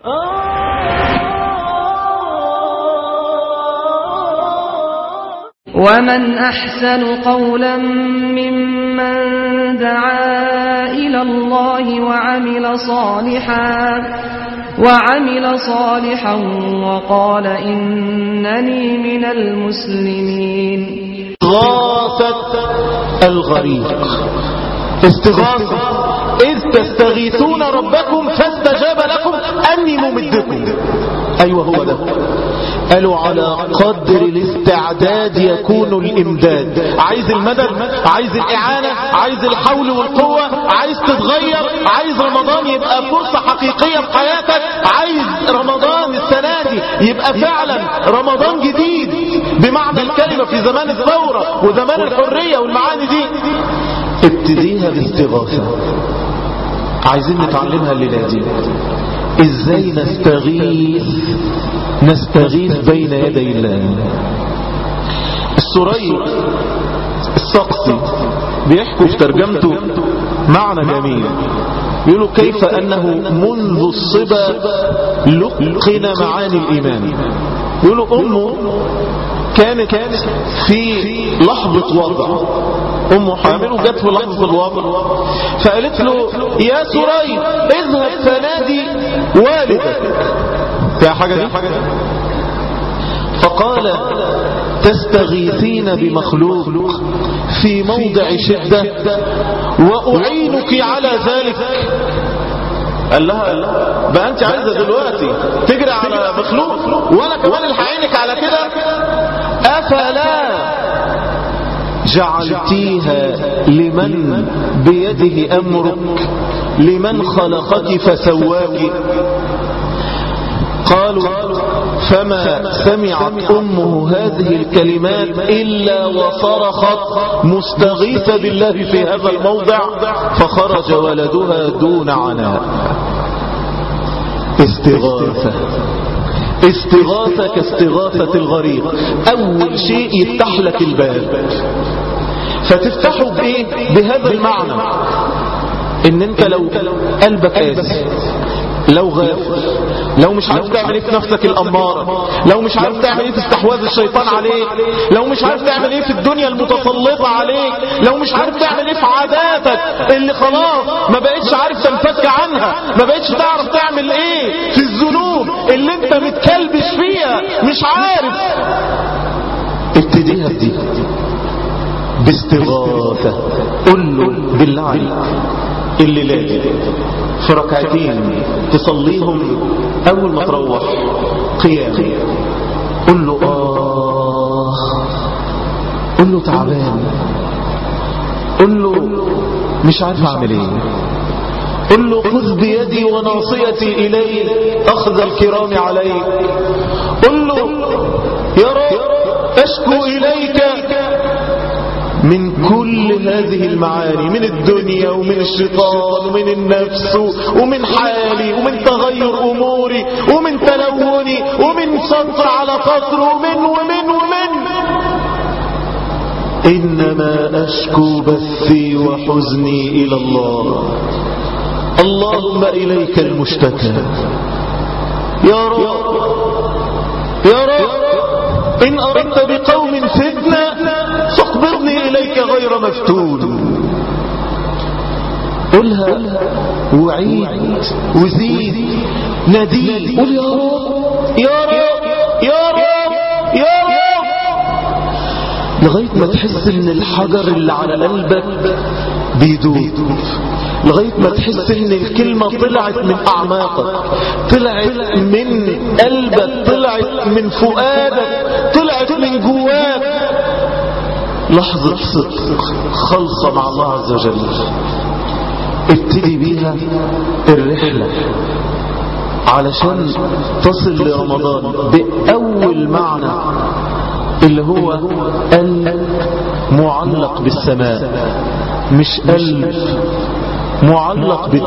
ومن أحسن قولا ممن دعا إلى الله وعمل صالحا وعمل صالحا وقال إنني من المسلمين استغاثة الغريق استغاثة إذ تستغيثون ربكم فاستجاب لكم أني ممدكم أيوة هو ده قالوا على قدر الاستعداد يكون الإمداد عايز المدد عايز الإعانة عايز الحول والقوة عايز تتغير عايز رمضان يبقى فرصة حقيقية في حياتك عايز رمضان السنة دي يبقى فعلا رمضان جديد بمعنى الكلمة في زمان الثورة وزمان الحرية والمعاني دي ابتديها باستغاثة عايزين نتعلمها الليلة دي ازاي نستغيث نستغيث بين يدي الله السوري السقسي بيحكوا في ترجمته معنى جميل يقولوا كيف أنه منذ الصبا لقن معاني الإيمان يقولوا أمه كانت في لحظة وضع أمه حامل وجت في لحظة الوضع فقالت له يا سري اذهب فنادي والدك يا حاجة دي فقال تستغيثين بمخلوق في موضع شدة وأعينك على ذلك قال لها بقى انت عايزة دلوقتي تجري على مخلوق وانا كمان الحقينك على كده افلا جعلتيها لمن بيده امرك لمن خلقك فسواك قالوا فما سمعت أمه هذه الكلمات إلا وصرخت مستغيثة بالله في هذا الموضع فخرج ولدها دون عناء استغاثة استغاثة كاستغاثة الغريق أول شيء يفتح لك الباب فتفتحه بإيه؟ بهذا المعنى ان انت لو قلبك قاسي لو غافل لو مش عارف تعمل ايه في نفسك الاماره لو مش عارف تعمل ايه في استحواذ الشيطان عليك لو مش عارف تعمل ايه في الدنيا المتسلطه عليك لو مش عارف تعمل ايه في عاداتك اللي خلاص ما بقتش عارف تنفك عنها ما بقتش تعرف تعمل ايه في الذنوب اللي انت متكلبش فيها مش عارف ابتديها بدي باستغاثه قل له بالله عليك اللي لا في ركعتين تصليهم أول ما تروح قيام قل له آه قل له تعبان قل له مش عارف أعمل إيه قل له خذ بيدي وناصيتي إليك أخذ الكرام عليك قل له يا رب أشكو إليك من كل هذه المعاني من الدنيا ومن الشيطان ومن النفس ومن حالي ومن تغير أموري ومن تلوني ومن سطر على سطر ومن ومن ومن إنما أشكو بثي وحزني إلى الله اللهم إليك المشتكى يا رب يا رب إن أردت بقوم فتنة فاقبضني إليك غير مفتون قلها وعيد وزيد نديد قل يا رب يا رب يا رب يا رب لغاية ما تحس ان الحجر اللي على قلبك بيدوب لغاية ما تحس ان الكلمة طلعت من اعماقك طلعت من قلبك طلعت من فؤادك طلعت من جواك لحظة صدق خلصة مع الله عز وجل ابتدي بيها الرحلة علشان تصل لرمضان بأول معنى اللي هو قلب معلق بالسماء مش قلب معلق بالدنيا